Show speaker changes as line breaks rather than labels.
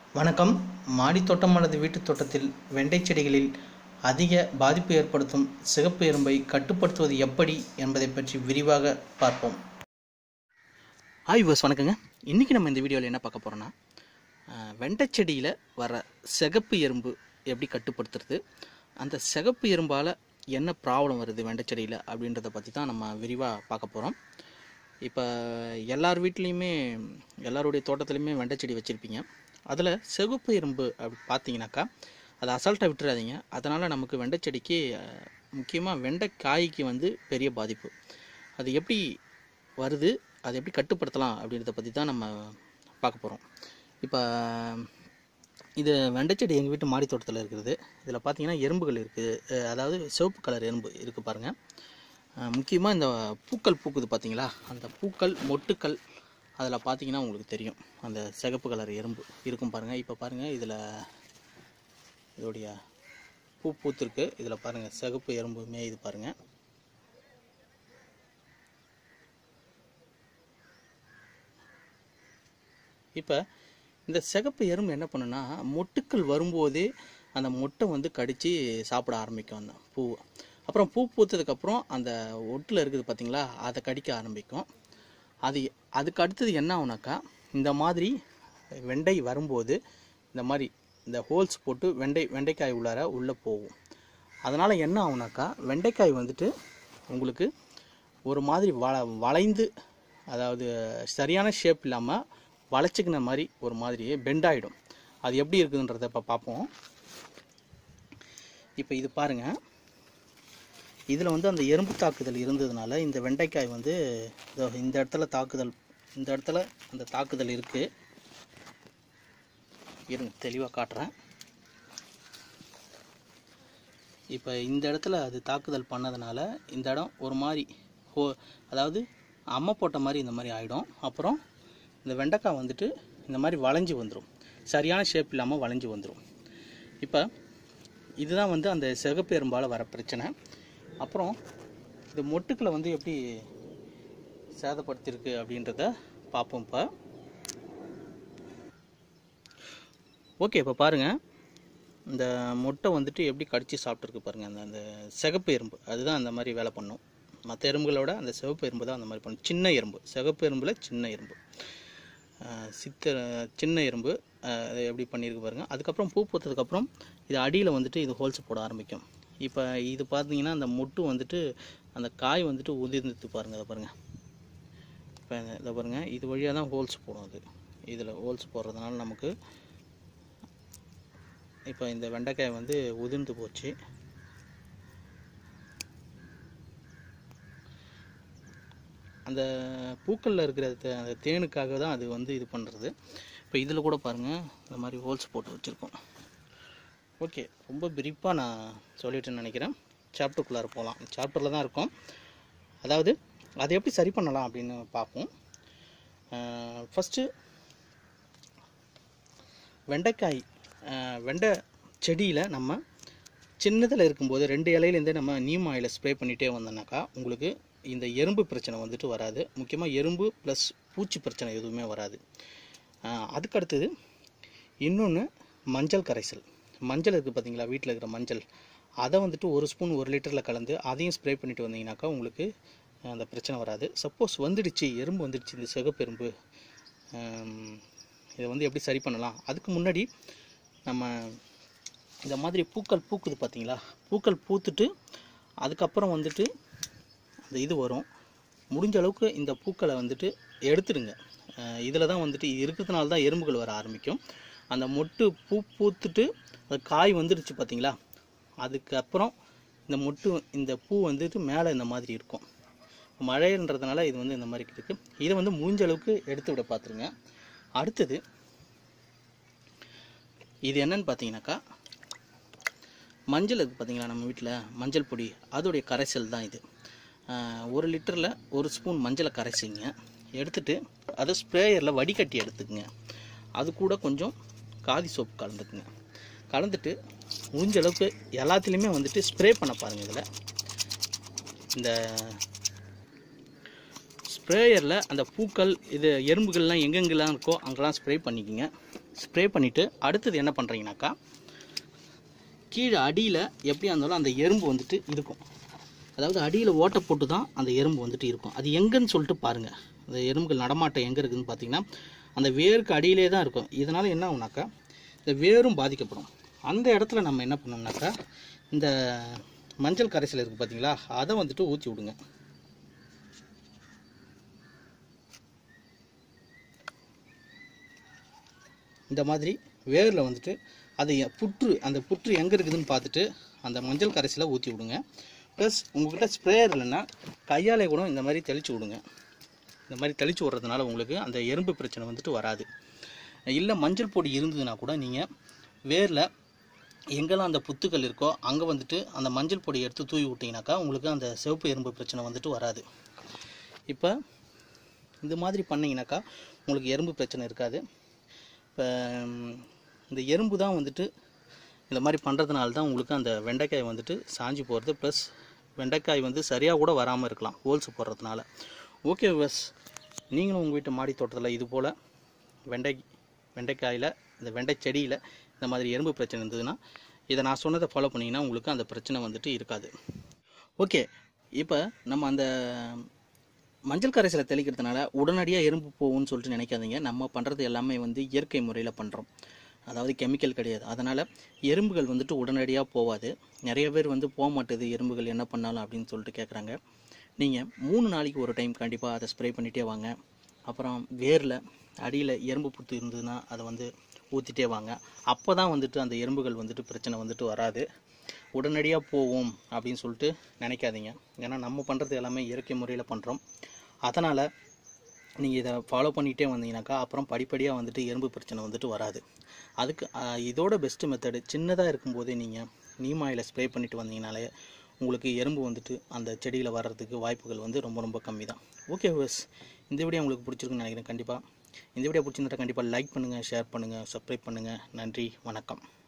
வணக்கம் மாடித் தோட்டம் அல்லது வீட்டுத் தோட்டத்தில் வெண்டை செடிகளில் அதிக பாதிப்பு ஏற்படுத்தும் சிகப்பு எறும்பை கட்டுப்படுத்துவது எப்படி என்பதை பற்றி விரிவாக பார்ப்போம் ஹாய் வர்ஸ் வணக்கங்க இன்றைக்கி நம்ம இந்த வீடியோவில் என்ன பார்க்க போகிறோன்னா வெண்டை செடியில் வர சிகப்பு எறும்பு எப்படி கட்டுப்படுத்துறது அந்த சிகப்பு எறும்பால் என்ன ப்ராப்ளம் வருது வெண்டை செடியில் அப்படின்றத பற்றி தான் நம்ம விரிவாக பார்க்க போகிறோம் இப்போ எல்லார் வீட்லேயுமே எல்லாருடைய தோட்டத்துலையுமே வெண்டை செடி வச்சுருப்பீங்க அதில் சிகப்பு எறும்பு அப்படி பார்த்தீங்கன்னாக்கா அதை அசால்ட்டாக விட்டுறாதீங்க அதனால் நமக்கு வெண்டை செடிக்கு முக்கியமாக வெண்டைக்காய்க்கு வந்து பெரிய பாதிப்பு அது எப்படி வருது அதை எப்படி கட்டுப்படுத்தலாம் அப்படின்றத பற்றி தான் நம்ம பார்க்க போகிறோம் இப்போ இது வெண்டைச்செடி எங்கள் வீட்டு மாடி தோட்டத்தில் இருக்கிறது இதில் பார்த்தீங்கன்னா எறும்புகள் இருக்குது அஹ் அதாவது சிவப்பு கலர் எறும்பு இருக்குது பாருங்கள் முக்கியமாக இந்த பூக்கள் பூக்குது பார்த்தீங்களா அந்த பூக்கள் மொட்டுக்கள் அதில் பார்த்தீங்கன்னா உங்களுக்கு தெரியும் அந்த சிகப்பு கலர் எறும்பு இருக்கும் பாருங்கள் இப்போ பாருங்கள் இதில் இதோடைய பூ பூத்திருக்கு இதில் பாருங்கள் சிகப்பு எறும்பு மேயுது பாருங்கள் இப்போ இந்த சிகப்பு எறும்பு என்ன பண்ணுன்னா மொட்டுக்கள் வரும்போதே அந்த மொட்டை வந்து கடித்து சாப்பிட ஆரம்பிக்கும் அந்த பூவை அப்புறம் பூ பூத்ததுக்கப்புறம் அந்த ஒட்டில் இருக்குது பார்த்தீங்களா அதை கடிக்க ஆரம்பிக்கும் அது அதுக்கு அடுத்தது என்ன ஆகுனாக்கா இந்த மாதிரி வெண்டை வரும்போது இந்த மாதிரி இந்த ஹோல்ஸ் போட்டு வெண்டை வெண்டைக்காய் உள்ளார உள்ளே போகும் அதனால் என்ன ஆகுனாக்கா வெண்டைக்காய் வந்துட்டு உங்களுக்கு ஒரு மாதிரி வள வளைந்து அதாவது சரியான ஷேப் இல்லாமல் வளைச்சிக்கின மாதிரி ஒரு மாதிரி பெண்ட் ஆகிடும் அது எப்படி இருக்குதுன்றத இப்போ பார்ப்போம் இப்போ இது பாருங்கள் இதில் வந்து அந்த எறும்பு தாக்குதல் இருந்ததுனால இந்த வெண்டைக்காய் வந்து இதோ இந்த இடத்துல தாக்குதல் இந்த இடத்துல அந்த தாக்குதல் இருக்குது இருங்க தெளிவாக காட்டுறேன் இப்போ இந்த இடத்துல அது தாக்குதல் பண்ணதுனால இந்த இடம் ஒரு மாதிரி ஹோ அதாவது அம்மை போட்ட மாதிரி இந்த மாதிரி ஆகிடும் அப்புறம் இந்த வெண்டைக்காய் வந்துட்டு இந்த மாதிரி வளைஞ்சு வந்துடும் சரியான ஷேப் இல்லாமல் வளைஞ்சு வந்துடும் இப்போ இதுதான் வந்து அந்த சிகப்பு எறும்பால் வர பிரச்சனை அப்புறம் இந்த மொட்டுக்களை வந்து எப்படி சேதப்படுத்தியிருக்கு அப்படின்றத பார்ப்போம் இப்போ ஓகே இப்போ பாருங்கள் இந்த மொட்டை வந்துட்டு எப்படி கடிச்சு சாப்பிட்ருக்கு பாருங்கள் அந்த அந்த சிகப்பு எறும்பு அதுதான் அந்த மாதிரி வேலை பண்ணும் மற்ற எறும்புகளோட அந்த சிவப்பு எறும்பு தான் அந்த மாதிரி பண்ணும் சின்ன எறும்பு சிகப்பு எறும்பில் சின்ன எறும்பு சித்த சின்ன எறும்பு அது எப்படி பண்ணியிருக்கு பாருங்கள் அதுக்கப்புறம் பூ பூத்ததுக்கப்புறம் இது அடியில் வந்துட்டு இது ஹோல்ஸ் போட ஆரம்பிக்கும் இப்போ இது பார்த்தீங்கன்னா அந்த மொட்டு வந்துட்டு அந்த காய் வந்துட்டு உதிர்ந்துட்டு பாருங்கள் அதை பாருங்கள் இப்போ இதை பாருங்கள் இது வழியாக தான் ஹோல்ஸ் போடும் அது இதில் ஹோல்ஸ் போடுறதுனால நமக்கு இப்போ இந்த வெண்டைக்காய் வந்து உதிர்ந்து போச்சு அந்த பூக்களில் இருக்கிற தே- அந்த தேனுக்காக தான் அது வந்து இது பண்ணுறது இப்போ இதில் கூட பாருங்கள் இந்த மாதிரி ஹோல்ஸ் போட்டு வச்சுருக்கோம் ஓகே ரொம்ப பிரீஃபாக நான் சொல்லிட்டேன்னு நினைக்கிறேன் சாப்டருக்குள்ளார போகலாம் சாப்டரில் தான் இருக்கும் அதாவது அதை எப்படி சரி பண்ணலாம் அப்படின்னு பார்ப்போம் ஃபஸ்ட்டு வெண்டைக்காய் அஹ், வெண்டை செடியில் நம்ம சின்னதில் இருக்கும்போது ரெண்டு இலையிலேருந்தே நம்ம நீம் ஆயிலை ஸ்ப்ரே பண்ணிகிட்டே வந்தோம்னாக்கா உங்களுக்கு இந்த எறும்பு பிரச்சனை வந்துட்டு வராது முக்கியமாக எறும்பு ப்ளஸ் பூச்சி பிரச்சனை எதுவுமே வராது அஹ், அதுக்கு அடுத்தது இன்னொன்று மஞ்சள் கரைசல் மஞ்சள் இருக்குது பார்த்தீங்களா வீட்டில் இருக்கிற மஞ்சள் அதை வந்துட்டு ஒரு ஸ்பூன் ஒரு லிட்டரில் கலந்து அதையும் ஸ்ப்ரே பண்ணிட்டு வந்தீங்கன்னாக்கா உங்களுக்கு அஹ், அந்த பிரச்சனை வராது சப்போஸ் வந்துடுச்சு எறும்பு வந்துடுச்சு இந்த சிகப்பு எறும்பு அஹ், இதை வந்து எப்படி சரி பண்ணலாம் அதுக்கு முன்னாடி நம்ம இந்த மாதிரி பூக்கள் பூக்குது பார்த்தீங்களா பூக்கள் பூத்துட்டு அதுக்கப்புறம் வந்துட்டு அந்த இது வரும் முடிஞ்ச அளவுக்கு இந்த பூக்களை வந்துட்டு எடுத்துடுங்க இதில் தான் வந்துட்டு இது இருக்கிறதுனால தான் எறும்புகள் வர ஆரம்பிக்கும் அந்த மொட்டு பூ பூத்துட்டு அது காய் வந்துடுச்சு பார்த்தீங்களா அதுக்கப்புறம் இந்த மொட்டு இந்த பூ வந்துட்டு மேலே இந்த மாதிரி இருக்கும் மழைன்றதுனால இது வந்து இந்த மாதிரி இருக்குது இதை வந்து முடிஞ்ச அளவுக்கு எடுத்து விட பார்த்துருங்க அடுத்தது இது என்னன்னு பார்த்தீங்கன்னாக்கா மஞ்சள் இருக்குது பார்த்தீங்களா நம்ம வீட்டில் மஞ்சள் பொடி அதோடைய கரைசல் தான் இது ஆஹ் ஒரு லிட்டரில் ஒரு ஸ்பூன் மஞ்சளை கரைச்சிங்க எடுத்துட்டு அதை ஸ்ப்ரேயரில் வடிகட்டி எடுத்துக்கங்க அது கூட கொஞ்சம் காதி சோப்பு கலந்துக்குங்க கலந்துட்டு முடிஞ்ச அளவுக்கு எல்லாத்துலேயுமே வந்துட்டு ஸ்ப்ரே பண்ண பாருங்கள் இதில் இந்த ஸ்ப்ரேயரில் அந்த பூக்கள் இது எறும்புகள்லாம் எங்கெங்கெல்லாம் இருக்கோ அங்கெல்லாம் ஸ்ப்ரே பண்ணிக்கோங்க ஸ்ப்ரே பண்ணிவிட்டு அடுத்தது என்ன பண்ணுறீங்கனாக்கா கீழே அடியில் எப்படியா இருந்தாலும் அந்த எறும்பு வந்துட்டு இருக்கும் அதாவது அடியில் ஓட்டை போட்டு தான் அந்த எறும்பு வந்துட்டு இருக்கும் அது எங்கன்னு சொல்லிட்டு பாருங்கள் அந்த எறும்புகள் நடமாட்டம் எங்கே இருக்குதுன்னு பார்த்தீங்கன்னா அந்த வேருக்கு அடியிலே தான் இருக்கும் இதனால் என்ன ஆகுனாக்கா இந்த வேரும் பாதிக்கப்படும் அந்த இடத்துல நம்ம என்ன பண்ணோம்னாக்கா இந்த மஞ்சள் கரைசல் இருக்குது பார்த்தீங்களா அதை வந்துட்டு ஊற்றி விடுங்க இந்த மாதிரி வேரில் வந்துட்டு அது எ- புற்று அந்த புற்று எங்கே இருக்குதுன்னு பார்த்துட்டு அந்த மஞ்சள் கரைசலை ஊற்றி விடுங்க ப்ளஸ் உங்கள்கிட்ட ஸ்ப்ரேயர் இல்லைன்னா கையாலே கூட இந்த மாதிரி தெளித்து விடுங்க இந்த மாதிரி தெளித்து விட்றதுனால உங்களுக்கு அந்த எறும்பு பிரச்சனை வந்துட்டு வராது இல்லை மஞ்சள் பொடி இருந்ததுன்னா கூட நீங்கள் வேரில் எங்கெல்லாம் அந்த புத்துக்கள் இருக்கோ அங்கே வந்துட்டு அந்த மஞ்சள் பொடி எடுத்து தூவி விட்டிங்கனாக்கா உங்களுக்கு அந்த சிவப்பு எறும்பு பிரச்சனை வந்துட்டு வராது இப்போ இந்த மாதிரி பண்ணிங்கனாக்கா உங்களுக்கு எறும்பு பிரச்சனை இருக்காது இப்போ ம், இந்த எறும்பு தான் வந்துட்டு இந்த மாதிரி பண்ணுறதுனால தான் உங்களுக்கு அந்த வெண்டைக்காய் வந்துட்டு சாஞ்சு போகிறது ப்ளஸ் வெண்டைக்காய் வந்து சரியாக கூட வராமல் இருக்கலாம் ஹோல்ஸ் போடுறதுனால ஓகே பஸ் நீங்களும் உங்கள் வீட்டு மாடி தோட்டத்தில் இது போல் வெண்டை வெண்டைக்காயில் இந்த வெண்டை செடியில் இந்த மாதிரி எறும்பு பிரச்சனை இருந்ததுன்னா இதை நான் சொன்னதை ஃபாலோ பண்ணிங்கன்னா உங்களுக்கு அந்த பிரச்சனை வந்துட்டு இருக்காது ஓகே இப்போ நம்ம அந்த மஞ்சள் கரைசலை தெளிக்கிறதுனால உடனடியாக எறும்பு போகும்னு சொல்லிட்டு நினைக்காதீங்க நம்ம பண்ணுறது எல்லாமே வந்து இயற்கை முறையில் பண்ணுறோம் அதாவது கெமிக்கல் கிடையாது அதனால் எறும்புகள் வந்துட்டு உடனடியாக போகாது நிறைய பேர் வந்து போக மாட்டுது எறும்புகள் என்ன பண்ணாலும் அப்படின்னு சொல்லிட்டு கேட்குறாங்க நீங்கள் மூணு நாளைக்கு ஒரு டைம் கண்டிப்பாக அதை ஸ்ப்ரே பண்ணிகிட்டே வாங்க அப்புறம் வேரில் அடியில் எறும்பு புத்து இருந்ததுன்னா அதை வந்து ஊற்றிட்டே வாங்க அப்போ தான் வந்துட்டு அந்த எறும்புகள் வந்துட்டு பிரச்சனை வந்துட்டு வராது உடனடியாக போவோம் அப்படின்னு சொல்லிட்டு நினைக்காதீங்க ஏன்னா நம்ம பண்ணுறது எல்லாமே இயற்கை முறையில் பண்ணுறோம் அதனால் நீங்கள் இதை ஃபாலோ பண்ணிகிட்டே வந்தீங்கன்னாக்கா அப்புறம் படிப்படியாக வந்துட்டு எறும்பு பிரச்சனை வந்துட்டு வராது அதுக்கு ஆஹ், இதோட பெஸ்ட்டு மெத்தடு சின்னதாக இருக்கும்போதே நீங்கள் நீம் ஆயிலை ஸ்ப்ரே பண்ணிட்டு வந்தீங்கனாலே உங்களுக்கு எறும்பு வந்துட்டு அந்த செடியில் வர்றதுக்கு வாய்ப்புகள் வந்து ரொம்ப ரொம்ப கம்மி தான் ஓகே வஸ் இந்த வீடியோ உங்களுக்கு பிடிச்சிருக்குன்னு நினைக்கிறேன் கண்டிப்பாக இந்த வீடியோ பிடிச்சிருந்தா கண்டிப்பாக லைக் பண்ணுங்கள் ஷேர் பண்ணுங்கள் சப்ஸ்கிரைப் பண்ணுங்கள் நன்றி வணக்கம்